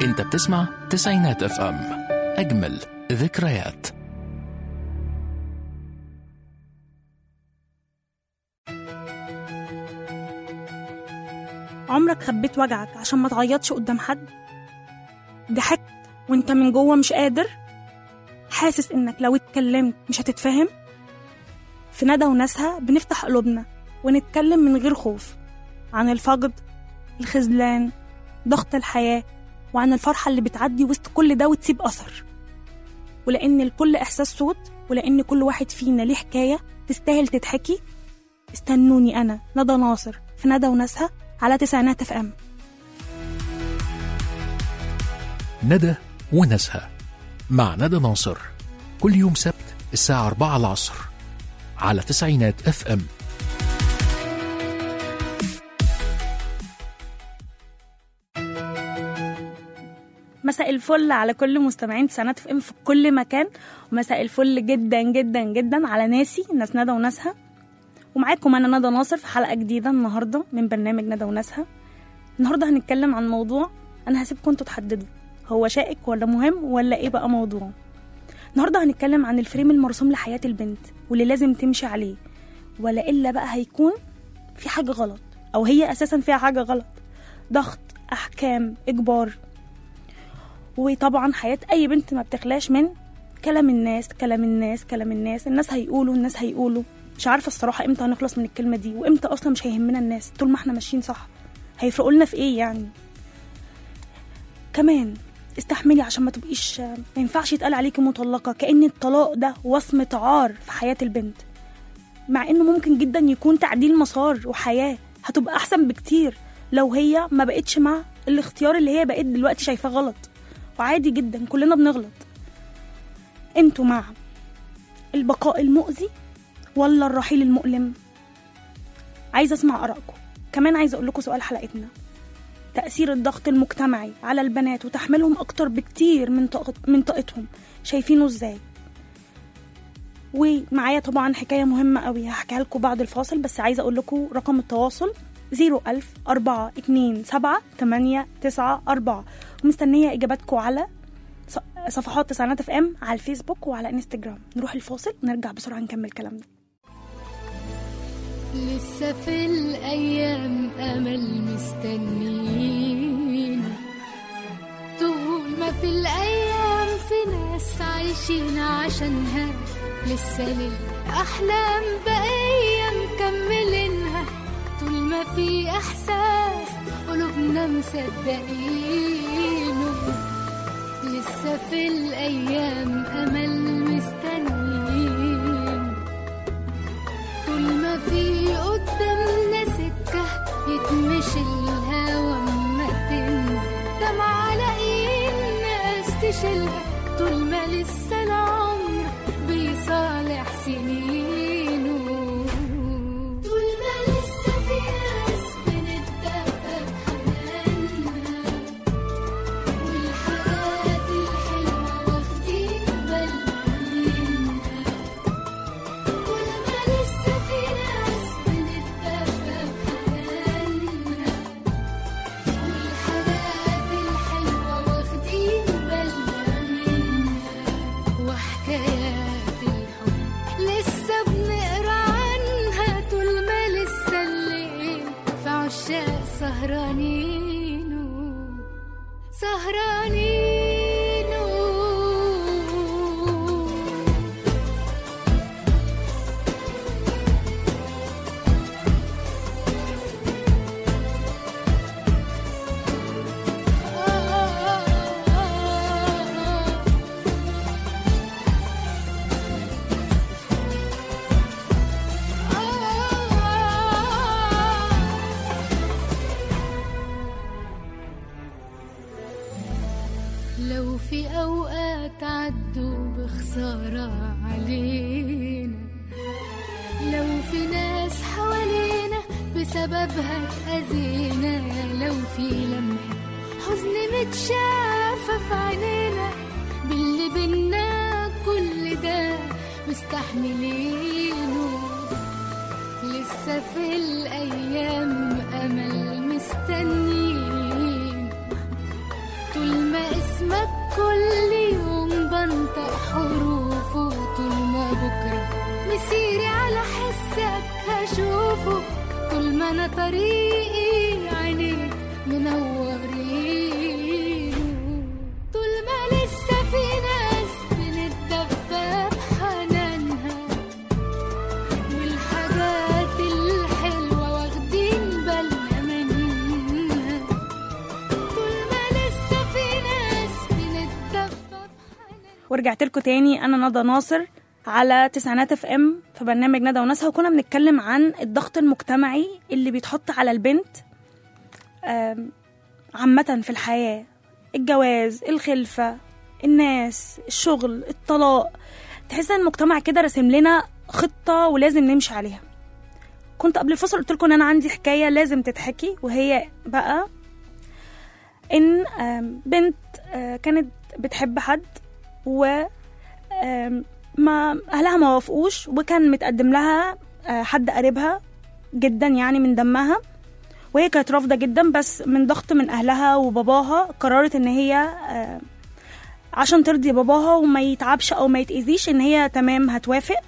انت بتسمع تسعينات اف ام اجمل ذكريات عمرك خبيت وجعك عشان ما تعيطش قدام حد ضحكت وانت من جوه مش قادر حاسس انك لو اتكلمت مش هتتفهم في ندى وناسها بنفتح قلوبنا ونتكلم من غير خوف عن الفقد الخذلان ضغط الحياة وعن الفرحة اللي بتعدي وسط كل ده وتسيب أثر ولأن الكل إحساس صوت ولأن كل واحد فينا ليه حكاية تستاهل تتحكي استنوني أنا ندى ناصر في ندى وناسها على تسعينات اف ام ندى وناسها مع ندى ناصر كل يوم سبت الساعة 4 العصر على تسعينات اف ام مساء الفل على كل مستمعين تسعينات اف ام في كل مكان ومساء الفل جدا جدا جدا على ناسي ناس ندى وناسها ومعاكم انا ندى ناصر في حلقه جديده النهارده من برنامج ندى وناسها النهارده هنتكلم عن موضوع انا هسيبكم انتوا تحددوا هو شائك ولا مهم ولا ايه بقى موضوع النهارده هنتكلم عن الفريم المرسوم لحياه البنت واللي لازم تمشي عليه ولا الا بقى هيكون في حاجه غلط او هي اساسا فيها حاجه غلط ضغط احكام اجبار وطبعا حياه اي بنت ما بتخلاش من كلام الناس كلام الناس كلام الناس الناس هيقولوا الناس هيقولوا مش عارفه الصراحه امتى هنخلص من الكلمه دي وامتى اصلا مش هيهمنا الناس طول ما احنا ماشيين صح هيفرقوا لنا في ايه يعني كمان استحملي عشان ما تبقيش ما ينفعش يتقال عليكي مطلقه كان الطلاق ده وصمه عار في حياه البنت مع انه ممكن جدا يكون تعديل مسار وحياه هتبقى احسن بكتير لو هي ما بقتش مع الاختيار اللي هي بقت دلوقتي شايفاه غلط وعادي جدا كلنا بنغلط انتوا مع البقاء المؤذي ولا الرحيل المؤلم عايزه اسمع ارائكم كمان عايزه اقول لكم سؤال حلقتنا تاثير الضغط المجتمعي على البنات وتحملهم اكتر بكتير من طاقت من طاقتهم شايفينه ازاي ومعايا طبعا حكايه مهمه قوي هحكيها لكم بعد الفاصل بس عايزه اقول لكم رقم التواصل 01000 4 2 7 8 9 4 ومستنيه اجاباتكم على ص- صفحات تسعينات اف ام على الفيسبوك وعلى انستجرام نروح الفاصل ونرجع بسرعه نكمل كلامنا لسه في الأيام أمل مستنين طول ما في الأيام في ناس عايشين عشانها لسه للأحلام بقية مكملينها طول ما في إحساس قلوبنا مصدقينه لسه في الأيام أمل مستنين طول ما في قدامنا سكة يتمشي الهوا ما تنزل دمعة لاقيين ناس تشيلها طول ما لسه العمر بيصالح سنينه طول ما لسه في ناس بنتدفى بحنانها والحاجات الحلوة واخدين بالنا منها كل ما لسه في ناس بنتدفى بحنانها والحاجات الحلوة واخدين بالنا منها وحكايات الحب لسه بنقرا عنها طول ما لسه الليل في عشاق سهرانين سهرانين لو في أوقات عدوا بخسارة علينا لو في ناس حوالينا بسببها اتأذينا لو في لمحة حزن متشافة في عينينا باللي بينا كل ده مستحملينه لسه في الأيام أمل مستنيين طول ما وانا طريقي عينيك منورينه طول ما لسه في ناس بنتدفى بحنانها والحاجات الحلوة واخدين بالنا منها طول ما لسه في ناس بنتدفى بحنانها ورجعت لكم تاني انا ندى ناصر على تسعينات اف ام في برنامج ندى وناسها وكنا بنتكلم عن الضغط المجتمعي اللي بيتحط على البنت آم، عامة في الحياة الجواز الخلفة الناس الشغل الطلاق تحس ان المجتمع كده راسم لنا خطة ولازم نمشي عليها كنت قبل الفصل قلت لكم ان انا عندي حكاية لازم تتحكي وهي بقى ان آم، بنت آه، كانت بتحب حد و آم، ما اهلها ما وافقوش وكان متقدم لها آه، حد قريبها جدا يعني من دمها وهي كانت رافضه جدا بس من ضغط من اهلها وباباها قررت ان هي آه، عشان ترضي باباها وما يتعبش او ما يتاذيش ان هي تمام هتوافق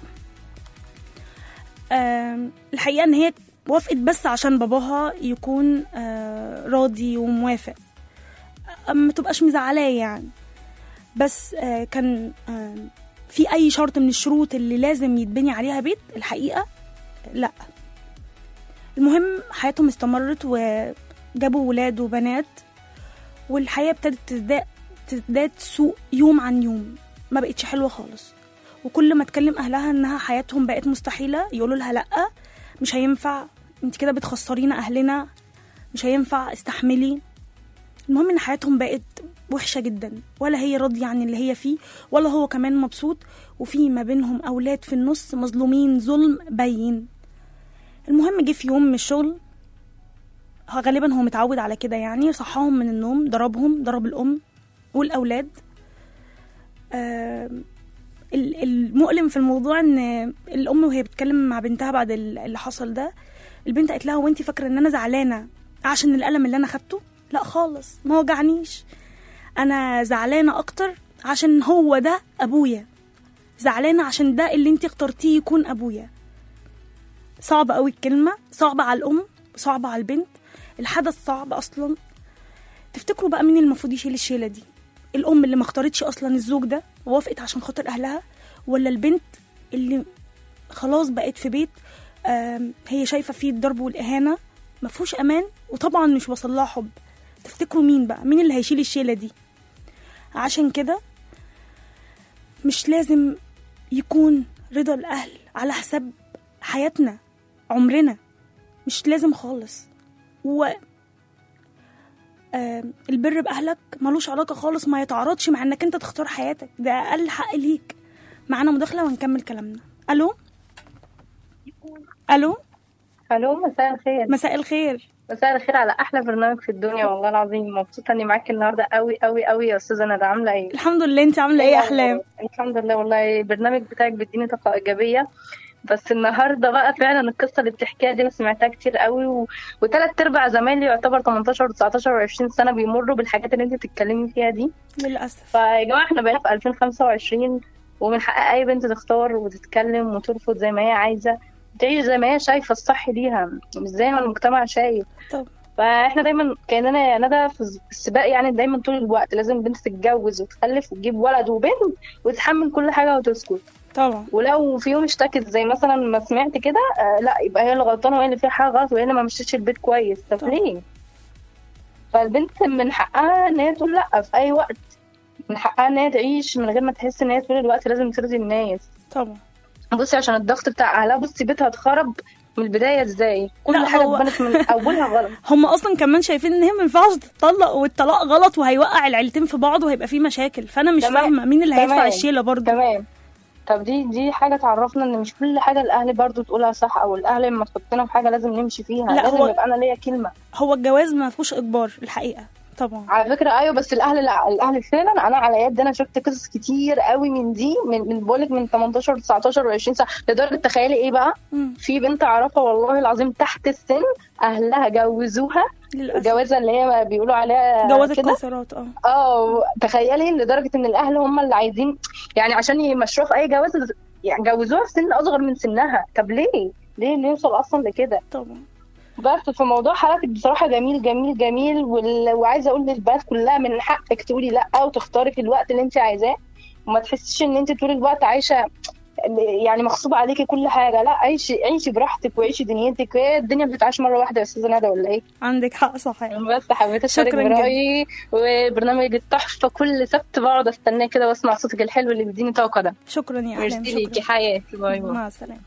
آم، الحقيقه ان هي وافقت بس عشان باباها يكون آه، راضي وموافق آه، ما تبقاش مزعلاه يعني بس آه، كان آه، في اي شرط من الشروط اللي لازم يتبني عليها بيت الحقيقه لا المهم حياتهم استمرت وجابوا ولاد وبنات والحياه ابتدت تزداد تزداد سوء يوم عن يوم ما بقتش حلوه خالص وكل ما تكلم اهلها انها حياتهم بقت مستحيله يقولوا لها لا مش هينفع انت كده بتخسرينا اهلنا مش هينفع استحملي المهم ان حياتهم بقت وحشه جدا ولا هي راضيه عن اللي هي فيه ولا هو كمان مبسوط وفي ما بينهم اولاد في النص مظلومين ظلم باين المهم جه في يوم من الشغل هو غالبا هو متعود على كده يعني صحاهم من النوم ضربهم ضرب الام والاولاد آم، ال- المؤلم في الموضوع ان الام وهي بتتكلم مع بنتها بعد ال- اللي حصل ده البنت قالت لها هو انت فاكره ان انا زعلانه عشان الالم اللي انا خدته لا خالص ما وجعنيش انا زعلانه اكتر عشان هو ده ابويا زعلانه عشان ده اللي انت اخترتيه يكون ابويا صعبه قوي الكلمه صعبه على الام صعبه على البنت الحدث صعب اصلا تفتكروا بقى مين اللي المفروض يشيل الشيله دي الام اللي ما اختارتش اصلا الزوج ده ووافقت عشان خاطر اهلها ولا البنت اللي خلاص بقت في بيت آم، هي شايفه فيه الضرب والاهانه ما فيهوش امان وطبعا مش وصل لها حب تفتكروا مين بقى مين اللي هيشيل الشيله دي عشان كده مش لازم يكون رضا الاهل على حساب حياتنا عمرنا مش لازم خالص و آم، البر باهلك ملوش علاقه خالص ما يتعارضش مع انك انت تختار حياتك ده اقل حق ليك معانا مداخله ونكمل كلامنا الو الو الو مساء الخير مساء الخير مساء الخير على احلى برنامج في الدنيا والله العظيم مبسوطه اني معاكي النهارده قوي قوي قوي يا استاذه ندى عامله ايه الحمد لله انت عامله ايه يا احلام الحمد لله والله البرنامج بتاعك بيديني طاقه ايجابيه بس النهارده بقى فعلا القصه اللي بتحكيها دي انا سمعتها كتير قوي و... وثلاث ارباع زمايلي يعتبر 18 و19 و20 سنه بيمروا بالحاجات اللي انت بتتكلمي فيها دي للاسف فيا جماعه احنا بقينا في 2025 ومن حق اي بنت تختار وتتكلم وترفض زي ما هي عايزه تعيش زي ما هي شايفه الصح ليها مش زي ما المجتمع شايف طب فاحنا دايما كاننا يا ندى في السباق يعني دايما طول الوقت لازم بنت تتجوز وتخلف وتجيب ولد وبنت وتتحمل كل حاجه وتسكت طبعا ولو في يوم اشتكت زي مثلا ما سمعت كده آه لا يبقى هي اللي غلطانه وهي اللي فيها حاجه غلط وهي اللي ما مشيتش البيت كويس طب طبعا. ليه؟ فالبنت من حقها ان هي تقول لا في اي وقت من حقها ان هي تعيش من غير ما تحس ان هي طول الوقت لازم ترضي الناس طبعا بصي عشان الضغط بتاع اهلها بصي بيتها اتخرب من البدايه ازاي كل لا، حاجه هو- اتبنت من اولها غلط هم اصلا كمان شايفين ان هي ما ينفعش تطلق والطلاق غلط وهيوقع العيلتين في بعض وهيبقى في مشاكل فانا مش تمام. فاهمه مين اللي هيدفع تمام. الشيله برضه تمام طب دي دي حاجه تعرفنا ان مش كل حاجه الاهل برضو تقولها صح او الاهل لما تحطنا في حاجه لازم نمشي فيها لا، لازم هو- يبقى انا ليا كلمه هو الجواز ما فيهوش اجبار الحقيقه طبعا على فكره ايوه بس الاهل لا الاهل فعلا انا على يد انا شفت قصص كتير قوي من دي من من بقولك من 18 و 19 و20 سنه لدرجه تخيلي ايه بقى مم. في بنت اعرفها والله العظيم تحت السن اهلها جوزوها للاسف الجوازه اللي هي بيقولوا عليها جواز كده القاصرات اه اه تخيلي لدرجه ان الاهل هم اللي عايزين يعني عشان يمشوها في اي جواز يعني جوزوها في سن اصغر من سنها طب ليه؟ ليه اللي يوصل اصلا لكده؟ طبعا بس في موضوع حالتك بصراحة جميل جميل جميل وال... وعايزة أقول للبنات كلها من حقك تقولي لأ وتختاري في الوقت اللي أنت عايزاه وما تحسيش إن أنت طول الوقت عايشة يعني مغصوب عليكي كل حاجة لا عيشي عيشي براحتك وعيشي دنيتك هي الدنيا بتتعاش مرة واحدة يا أستاذة ندى ولا إيه؟ عندك حق صحيح بس حبيت أشارك شكراً جداً. برأيي وبرنامج التحفة كل سبت بقعد أستناه كده وأسمع صوتك الحلو اللي بيديني طاقة ده شكرا يا ميرسي احلام ليكي شكرا حياتي باي باي مع السلامه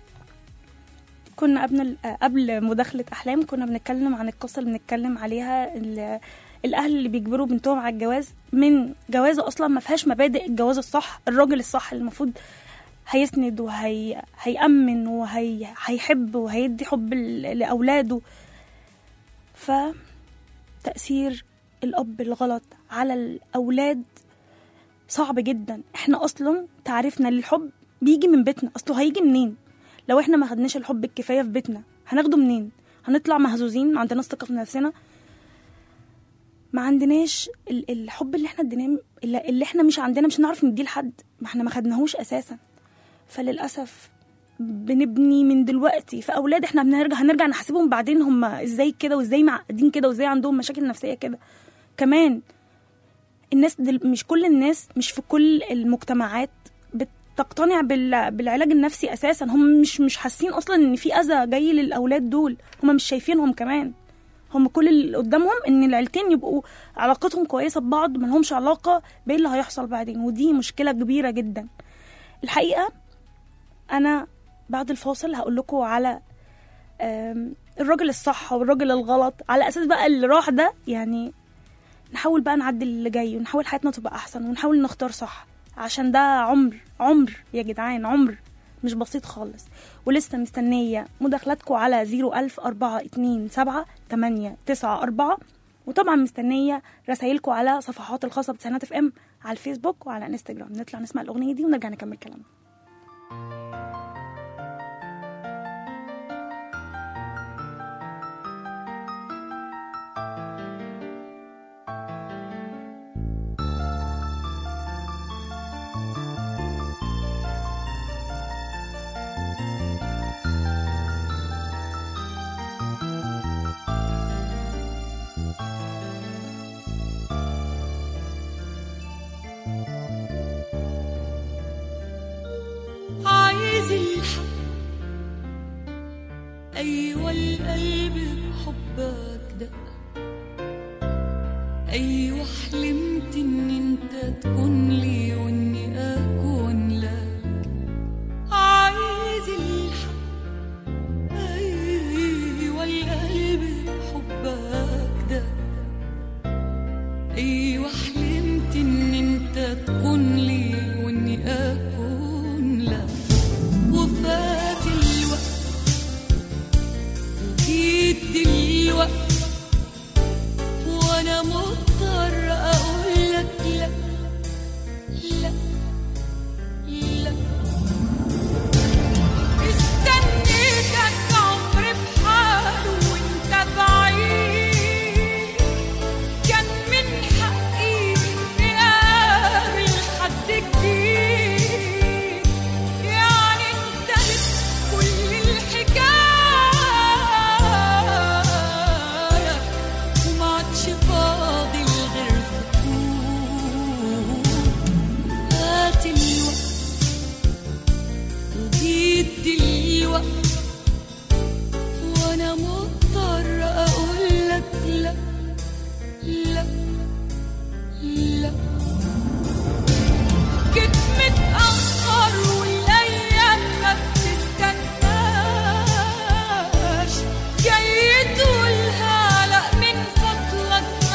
كنا قبل قبل مداخله احلام كنا بنتكلم عن القصه اللي بنتكلم عليها ال- الاهل اللي بيجبروا بنتهم على الجواز من جوازه اصلا ما فيهاش مبادئ الجواز الصح الراجل الصح اللي المفروض هيسند وهي هيأمن وهي هيحب وهيدي حب ل- لأولاده ف تأثير الأب الغلط على الأولاد صعب جدا احنا أصلا تعريفنا للحب بيجي من بيتنا أصله هيجي منين لو احنا ما خدناش الحب الكفاية في بيتنا هناخده منين هنطلع مهزوزين ما عندناش ثقة في نفسنا ما عندناش ال- الحب اللي احنا اديناه اللي اللي احنا مش عندنا مش هنعرف نديه لحد ما احنا ما خدناهوش اساسا فللاسف بنبني من دلوقتي في اولاد احنا بنرجع هنرجع نحاسبهم بعدين هم ازاي كده وازاي معقدين كده وازاي عندهم مشاكل نفسيه كده كمان الناس دل مش كل الناس مش في كل المجتمعات بتقتنع بال... بالعلاج النفسي اساسا هم مش مش حاسين اصلا ان في اذى جاي للاولاد دول هم مش شايفينهم كمان هم كل اللي قدامهم ان العيلتين يبقوا علاقتهم كويسه ببعض ما لهمش علاقه بايه اللي هيحصل بعدين ودي مشكله كبيره جدا الحقيقه انا بعد الفاصل هقول لكم على آم، الراجل الصح والراجل الغلط على اساس بقى اللي راح ده يعني نحاول بقى نعدل اللي جاي ونحاول حياتنا تبقى احسن ونحاول نختار صح عشان ده عمر عمر يا جدعان عمر مش بسيط خالص ولسه مستنية مداخلاتكم على 01042 7 8 9 4 وطبعا مستنية رسايلكم على صفحات الخاصة بتسانات اف ام على الفيسبوك وعلى انستجرام نطلع نسمع الأغنية دي ونرجع نكمل كلامنا عايز الحق أيوة القلب بحبك دق أيوة حلمت إن أنت تكون لي وإني أكون لك عايز الحق أيوة القلب بحبك دق أيوة حلمت إن أنت تكون لي وإني أكون لك وفات الوقت وجيت دلوقت وأنا مضطر أقول لك لا لا لا استنيتك عمري بحاله وانت بعيد كان من حقي اني اقابل حد جديد يعني انتهت كل الحكايه وما عادش فاضل غير سكوت فات الوقت وجيت دلوقت وانا مضطر اقول لك لا لا لا جيت متأخر والايام ما بتستناش جاي تقولها لا من فضلك ما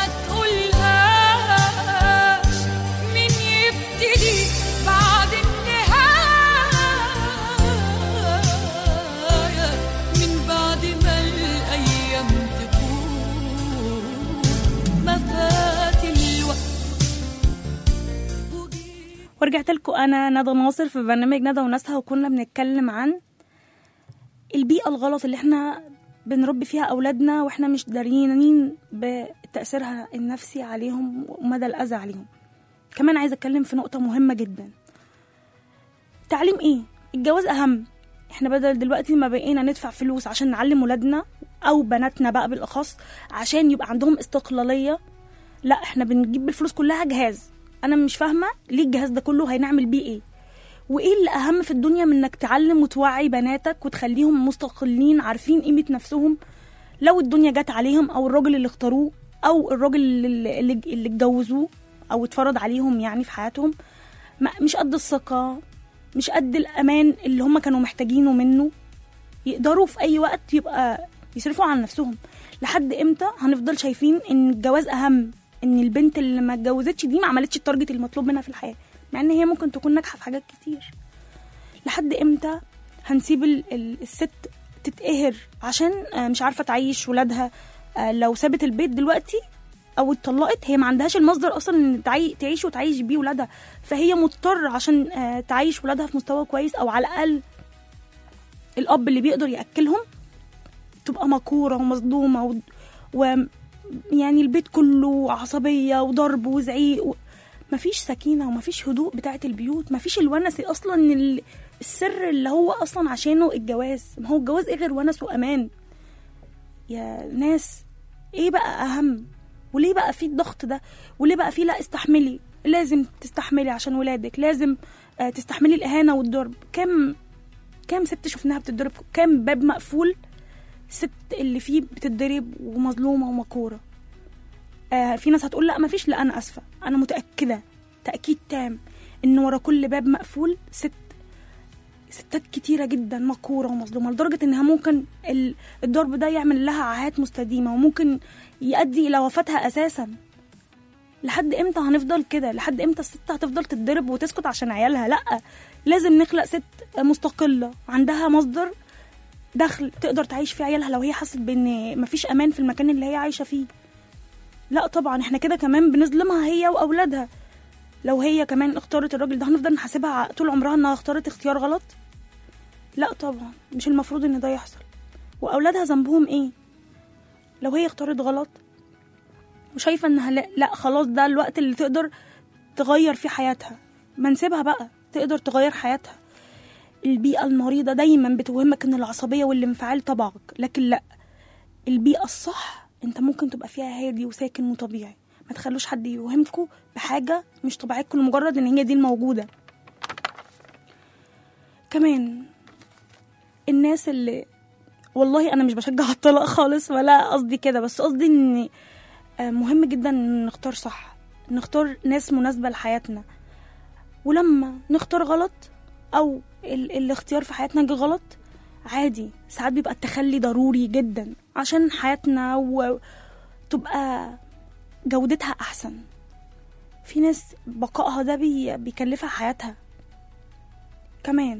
تقولهاش مين يبتدي بعد النهاية من بعد ما الأيام تفوت ما فات الوقت وجيت ورجعت لكم انا ندى ناصر في برنامج ندى وناسها وكنا بنتكلم عن البيئه الغلط اللي احنا بنربي فيها اولادنا واحنا مش داريين بتاثيرها النفسي عليهم ومدى الاذى عليهم كمان عايزه اتكلم في نقطه مهمه جدا تعليم ايه الجواز اهم احنا بدل دلوقتي ما بقينا ندفع فلوس عشان نعلم ولادنا او بناتنا بقى بالاخص عشان يبقى عندهم استقلاليه لا احنا بنجيب بالفلوس كلها جهاز انا مش فاهمه ليه الجهاز ده كله هنعمل بيه ايه وايه اللي اهم في الدنيا من انك تعلم وتوعي بناتك وتخليهم مستقلين عارفين قيمه نفسهم لو الدنيا جت عليهم او الراجل اللي اختاروه او الراجل اللي اللي, اللي اتجوزوه او اتفرض عليهم يعني في حياتهم ما مش قد الثقه مش قد الامان اللي هم كانوا محتاجينه منه يقدروا في اي وقت يبقى يصرفوا عن نفسهم لحد امتى هنفضل شايفين ان الجواز اهم ان البنت اللي ما اتجوزتش دي ما عملتش التارجت المطلوب منها في الحياه مع ان هي ممكن تكون ناجحه في حاجات كتير لحد امتى هنسيب ال- ال- الست تتقهر عشان آه، مش عارفه تعيش ولادها آه، لو سابت البيت دلوقتي او اتطلقت هي ما عندهاش المصدر اصلا ان تعي- تعيش وتعيش بيه ولادها فهي مضطر عشان آه، تعيش ولادها في مستوى كويس او على الاقل الاب اللي بيقدر ياكلهم تبقى مكوره ومظلومه و... و... يعني البيت كله عصبيه وضرب وزعيق و... مفيش سكينه ومفيش هدوء بتاعه البيوت مفيش الونس اصلا ال... السر اللي هو اصلا عشانه الجواز ما هو الجواز ايه غير ونس وامان يا ناس ايه بقى اهم وليه بقى في الضغط ده وليه بقى في لا استحملي لازم تستحملي عشان ولادك لازم آه، تستحملي الاهانه والضرب كم كام ست شفناها بتتضرب كام باب مقفول ست اللي فيه بتتضرب ومظلومه ومكوره آه في ناس هتقول لا مفيش لا انا اسفه انا متاكده تاكيد تام ان ورا كل باب مقفول ست ستات كتيرة جدا مكورة ومظلومة لدرجة انها ممكن ال- الضرب ده يعمل لها عاهات مستديمة وممكن يؤدي الى وفاتها اساسا لحد امتى هنفضل كده لحد امتى الست هتفضل تتضرب وتسكت عشان عيالها لا لازم نخلق ست مستقلة عندها مصدر دخل تقدر تعيش فيه عيالها لو هي حست بان مفيش امان في المكان اللي هي عايشة فيه لا طبعا احنا كده كمان بنظلمها هي واولادها لو هي كمان اختارت الراجل ده هنفضل نحاسبها طول عمرها انها اختارت اختيار غلط لا طبعا مش المفروض ان ده يحصل واولادها ذنبهم ايه لو هي اختارت غلط وشايفه انها لا, لا خلاص ده الوقت اللي تقدر تغير فيه حياتها ما نسيبها بقى تقدر تغير حياتها البيئة المريضة دايما بتوهمك ان العصبية والانفعال طبعك لكن لا البيئة الصح انت ممكن تبقى فيها هادي وساكن وطبيعي ما تخلوش حد يوهمكوا بحاجة مش طبيعتكم لمجرد ان هي دي الموجودة كمان الناس اللي والله انا مش بشجع على الطلاق خالص ولا قصدي كده بس قصدي ان آه، مهم جدا إن نختار صح نختار ناس مناسبة لحياتنا ولما نختار غلط او ال- الاختيار في حياتنا جه غلط عادي ساعات بيبقى التخلي ضروري جدا عشان حياتنا وتبقى جودتها احسن في ناس بقائها ده بي... بيكلفها حياتها كمان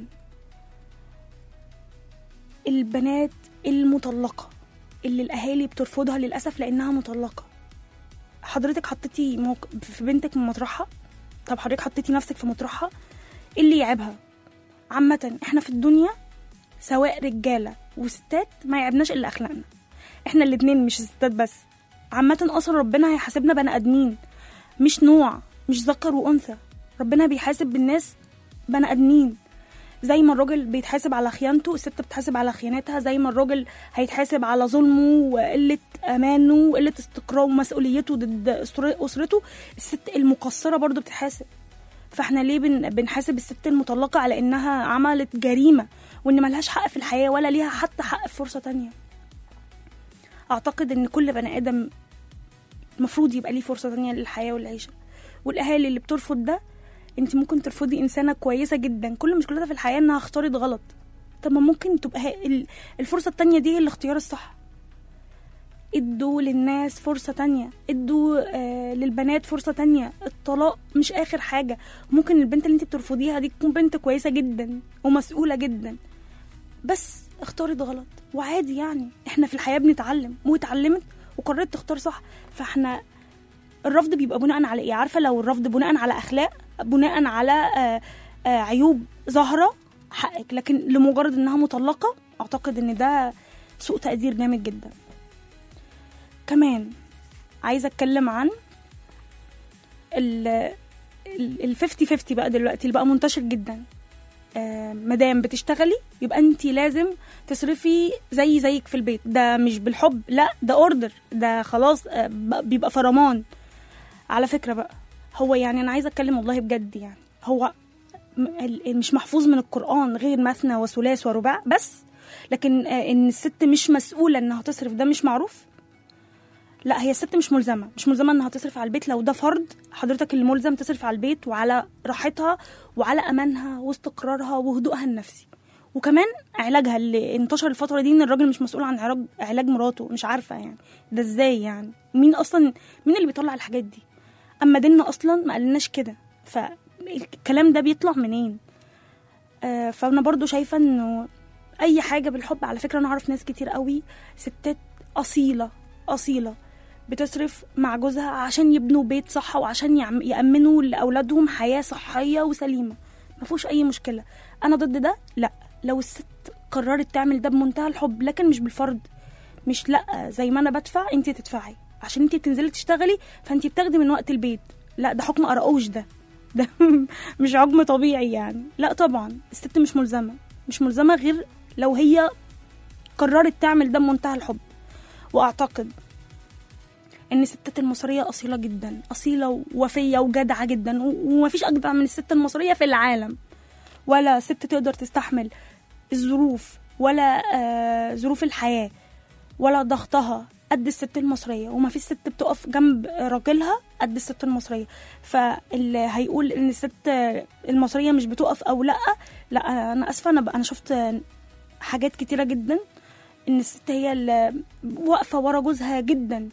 البنات المطلقة اللي الأهالي بترفضها للأسف لأنها مطلقة حضرتك حطيتي موق... في بنتك من مطرحها طب حضرتك حطيتي نفسك في مطرحها إيه اللي يعيبها عامة احنا في الدنيا سواء رجالة وستات ما يعبناش إلا أخلاقنا احنا الاتنين مش ستات بس عامة أصلا ربنا هيحاسبنا بني آدمين مش نوع مش ذكر وأنثى ربنا بيحاسب بالناس بني آدمين زي ما الراجل بيتحاسب على خيانته الست بتحاسب على خيانتها زي ما الراجل هيتحاسب على ظلمه وقلة أمانه وقلة استقراره ومسؤوليته ضد أسر- أسرته الست المقصرة برضو بتتحاسب فاحنا ليه بن... بنحاسب الست المطلقة على إنها عملت جريمة وإن ملهاش حق في الحياة ولا ليها حتى حق في فرصة تانية أعتقد إن كل بني آدم المفروض يبقى ليه فرصة تانية للحياة والعيشة والأهالي اللي بترفض ده انت ممكن ترفضي انسانه كويسه جدا كل مشكلتها في الحياه انها اختارت غلط طب ما ممكن تبقى هي ال- الفرصه التانية دي هي الاختيار الصح ادوا للناس فرصة تانية ادوا آه للبنات فرصة تانية الطلاق مش آخر حاجة ممكن البنت اللي انت بترفضيها دي تكون بنت كويسة جدا ومسؤولة جدا بس اختارت غلط وعادي يعني احنا في الحياة بنتعلم واتعلمت وقررت تختار صح فاحنا الرفض بيبقى بناء على ايه عارفه لو الرفض بناء على اخلاق بناء على آه، آه، عيوب ظاهره حقك لكن لمجرد انها مطلقه اعتقد ان ده سوء تقدير جامد جدا كمان عايزه اتكلم عن ال ال 50 50 بقى دلوقتي اللي بقى منتشر جدا آه مدام بتشتغلي يبقى انت لازم تصرفي زي زيك في البيت ده مش بالحب لا ده اوردر ده خلاص آه ب- بيبقى فرمان على فكره بقى هو يعني انا عايزه اتكلم والله بجد يعني هو م- ال- مش محفوظ من القران غير مثنى وثلاث ورباع بس لكن آه ان الست مش مسؤوله انها تصرف ده مش معروف لا هي الست مش ملزمه مش ملزمه انها تصرف على البيت لو ده فرض حضرتك اللي ملزم تصرف على البيت وعلى راحتها وعلى امانها واستقرارها وهدوءها النفسي وكمان علاجها اللي انتشر الفتره دي ان الراجل مش مسؤول عن علاج علاج مراته مش عارفه يعني ده ازاي يعني مين اصلا مين اللي بيطلع الحاجات دي اما ديننا اصلا ما قالناش كده فالكلام ده بيطلع منين آه فانا برضو شايفه انه اي حاجه بالحب على فكره انا اعرف ناس كتير قوي ستات اصيله اصيله بتصرف مع جوزها عشان يبنوا بيت صح وعشان يعم- يأمنوا لأولادهم حياة صحية وسليمة ما فيهوش أي مشكلة أنا ضد ده لا لو الست قررت تعمل ده بمنتهى الحب لكن مش بالفرض مش لا زي ما أنا بدفع أنت تدفعي عشان أنت بتنزلي تشتغلي فأنت بتاخدي من وقت البيت لا ده حكم قرقوش ده ده مش حكم طبيعي يعني لا طبعا الست مش ملزمة مش ملزمة غير لو هي قررت تعمل ده بمنتهى الحب وأعتقد ان الستات المصريه اصيله جدا اصيله ووفيه وجدعه جدا و- ومفيش اجدع من الست المصريه في العالم ولا ست تقدر تستحمل الظروف ولا آه ظروف الحياه ولا ضغطها قد الست المصريه ومفيش ست بتقف جنب راجلها قد الست المصريه فاللي هيقول ان الست المصريه مش بتقف او لا لا انا اسفه انا انا شفت حاجات كتيره جدا ان الست هي اللي واقفه ورا جوزها جدا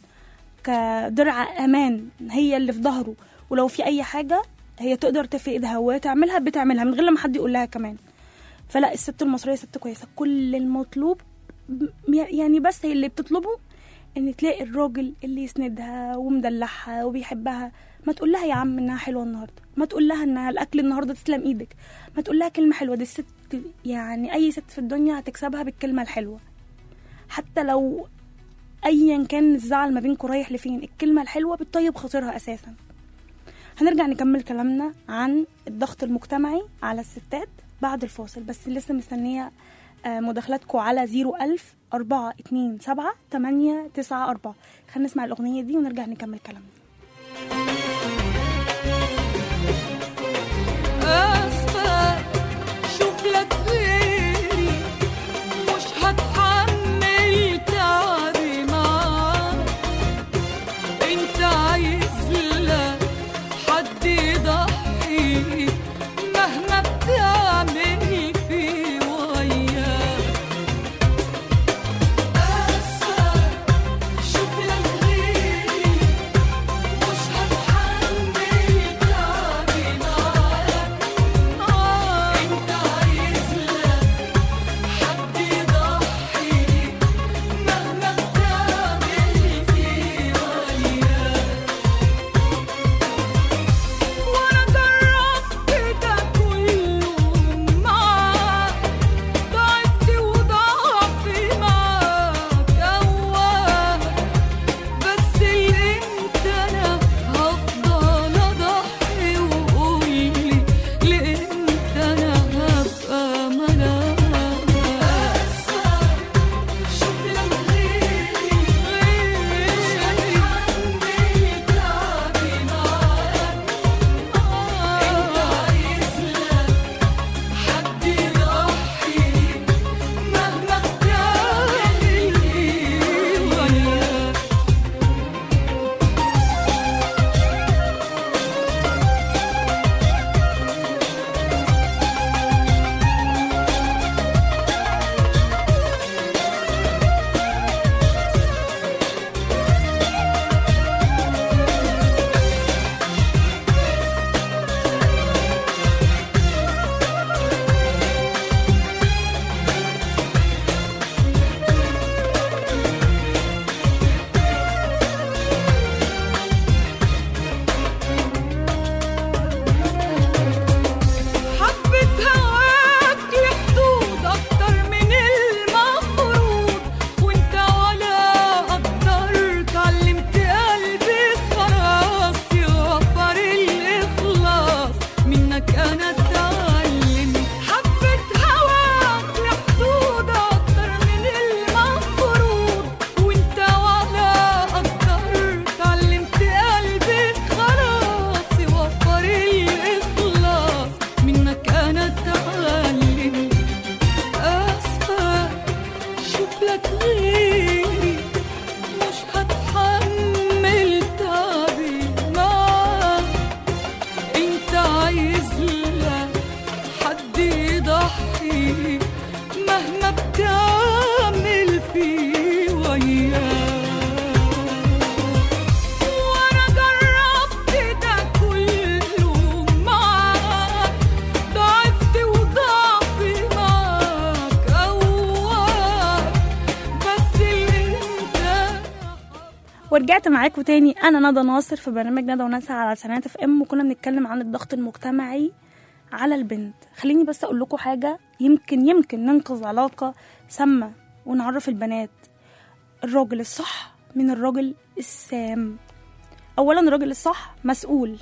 كدرع امان هي اللي في ظهره ولو في اي حاجه هي تقدر تفي ايدها وتعملها بتعملها من غير لما حد يقول لها كمان فلا الست المصريه ست كويسه كل المطلوب م- يعني بس هي اللي بتطلبه ان تلاقي الراجل اللي يسندها ومدلعها وبيحبها ما تقول لها يا عم انها حلوه النهارده ما تقول لها انها الاكل النهارده تسلم ايدك ما تقول لها كلمه حلوه دي الست يعني اي ست في الدنيا هتكسبها بالكلمه الحلوه حتى لو ايا كان الزعل ما بينكم رايح لفين الكلمه الحلوه بتطيب خاطرها اساسا هنرجع نكمل كلامنا عن الضغط المجتمعي على الستات بعد الفاصل بس لسه مستنيه آه، مداخلاتكم على 01000 427 894 خلينا نسمع الاغنيه دي ونرجع نكمل كلامنا أسفة شوف لك غيري مش هتحمل تعبي معاك انت عايز لك حد يضحي مهما بتعمل فيه وياك أسفة شوف لك غيري مش هتحمل ورجعت معاكم تاني انا ندى ناصر في برنامج ندى وناسها على سنوات اف ام وكنا بنتكلم عن الضغط المجتمعي على البنت خليني بس اقول لكم حاجه يمكن يمكن ننقذ علاقه سامه ونعرف البنات الراجل الصح من الراجل السام اولا الراجل الصح مسؤول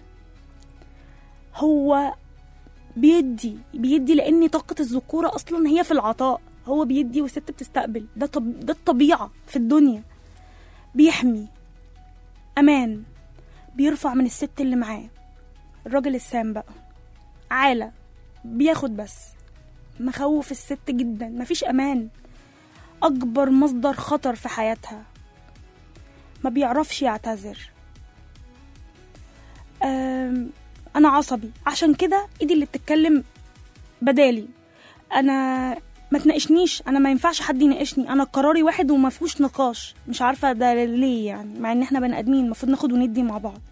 هو بيدي بيدي لان طاقه الذكوره اصلا هي في العطاء هو بيدي والست بتستقبل ده طب ده الطبيعه في الدنيا بيحمي امان بيرفع من الست اللي معاه الراجل السام بقى عالة بياخد بس مخوف الست جدا مفيش امان اكبر مصدر خطر في حياتها ما بيعرفش يعتذر أم، انا عصبي عشان كده ايدي اللي بتتكلم بدالي انا ما تناقشنيش انا ما ينفعش حد يناقشني انا قراري واحد وما فيهوش نقاش مش عارفه ده ليه يعني مع ان احنا بني ادمين المفروض ناخد وندي مع بعض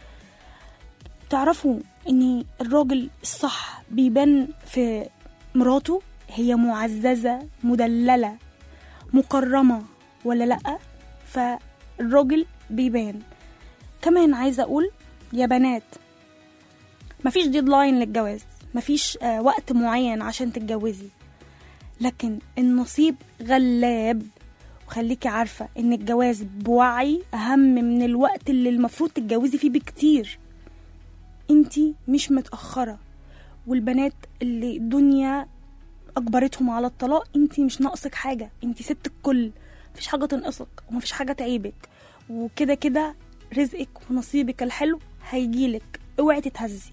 تعرفوا ان الراجل الصح بيبان في مراته هي معززه مدلله مكرمه ولا لا فالراجل بيبان كمان عايزه اقول يا بنات مفيش ديدلاين للجواز مفيش آه وقت معين عشان تتجوزي لكن النصيب غلاب وخليكي عارفة ان الجواز بوعي اهم من الوقت اللي المفروض تتجوزي فيه بكتير انتي مش متأخرة والبنات اللي الدنيا اجبرتهم على الطلاق انتي مش ناقصك حاجة انتي ست الكل مفيش حاجة تنقصك ومفيش حاجة تعيبك وكده كده رزقك ونصيبك الحلو هيجيلك اوعي تتهزي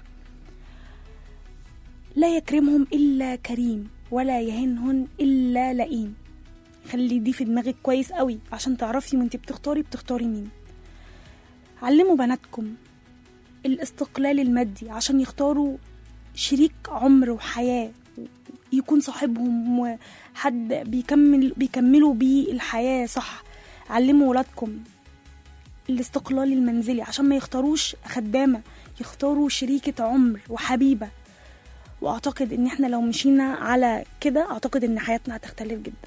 لا يكرمهم إلا كريم ولا يهنهن إلا لئيم خلي دي في دماغك كويس قوي عشان تعرفي وانت بتختاري بتختاري مين علموا بناتكم الاستقلال المادي عشان يختاروا شريك عمر وحياة يكون صاحبهم وحد بيكمل بيكملوا بيه الحياة صح علموا ولادكم الاستقلال المنزلي عشان ما يختاروش خدامة يختاروا شريكة عمر وحبيبة واعتقد ان احنا لو مشينا على كده اعتقد ان حياتنا هتختلف جدا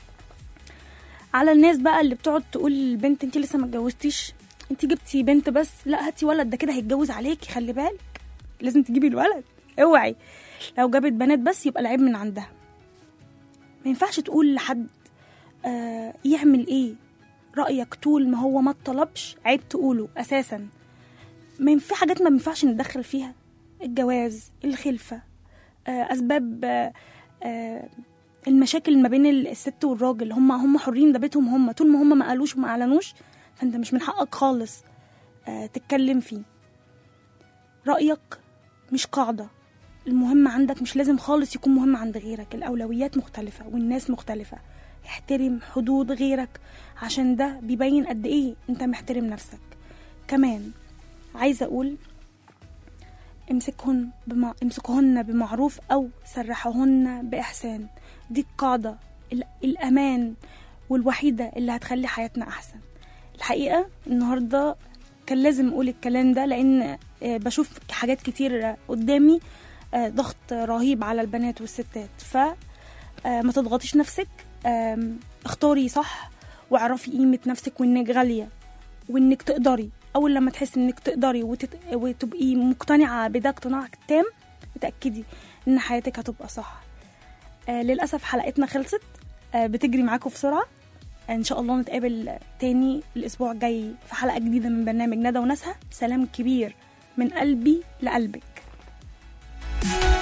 على الناس بقى اللي بتقعد تقول للبنت انت لسه ما اتجوزتيش انت جبتي بنت بس لا هاتي ولد ده كده هيتجوز عليكي خلي بالك لازم تجيبي الولد اوعي لو جابت بنات بس يبقى العيب من عندها ما ينفعش تقول لحد آه يعمل ايه رأيك طول ما هو ما اتطلبش عيب تقوله اساسا ما ين- في حاجات ما بينفعش نتدخل فيها الجواز الخلفة آه، اسباب آه، آه، المشاكل ما بين الست والراجل هم هم حرين ده بيتهم هم طول ما هم ما قالوش وما اعلنوش فانت مش من حقك خالص آه، تتكلم فيه رايك مش قاعده المهم عندك مش لازم خالص يكون مهم عند غيرك الاولويات مختلفه والناس مختلفه احترم حدود غيرك عشان ده بيبين قد ايه انت محترم نفسك كمان عايزه اقول امسكهن بمع... امسكهن بمعروف او سرحهن باحسان دي القاعده ال... الامان والوحيده اللي هتخلي حياتنا احسن الحقيقه النهارده كان لازم اقول الكلام ده لان آه، بشوف حاجات كتير آه، قدامي آه، ضغط رهيب على البنات والستات ف آه، ما تضغطيش نفسك آم، اختاري صح واعرفي قيمه نفسك وانك غاليه وانك تقدري اول لما تحسي انك تقدري وتت... وتبقي مقتنعه بده اقتناع تام اتاكدي ان حياتك هتبقى صح آه للاسف حلقتنا خلصت آه بتجري معاكم بسرعه ان شاء الله نتقابل تاني الاسبوع الجاي في حلقه جديده من برنامج ندى وناسها سلام كبير من قلبي لقلبك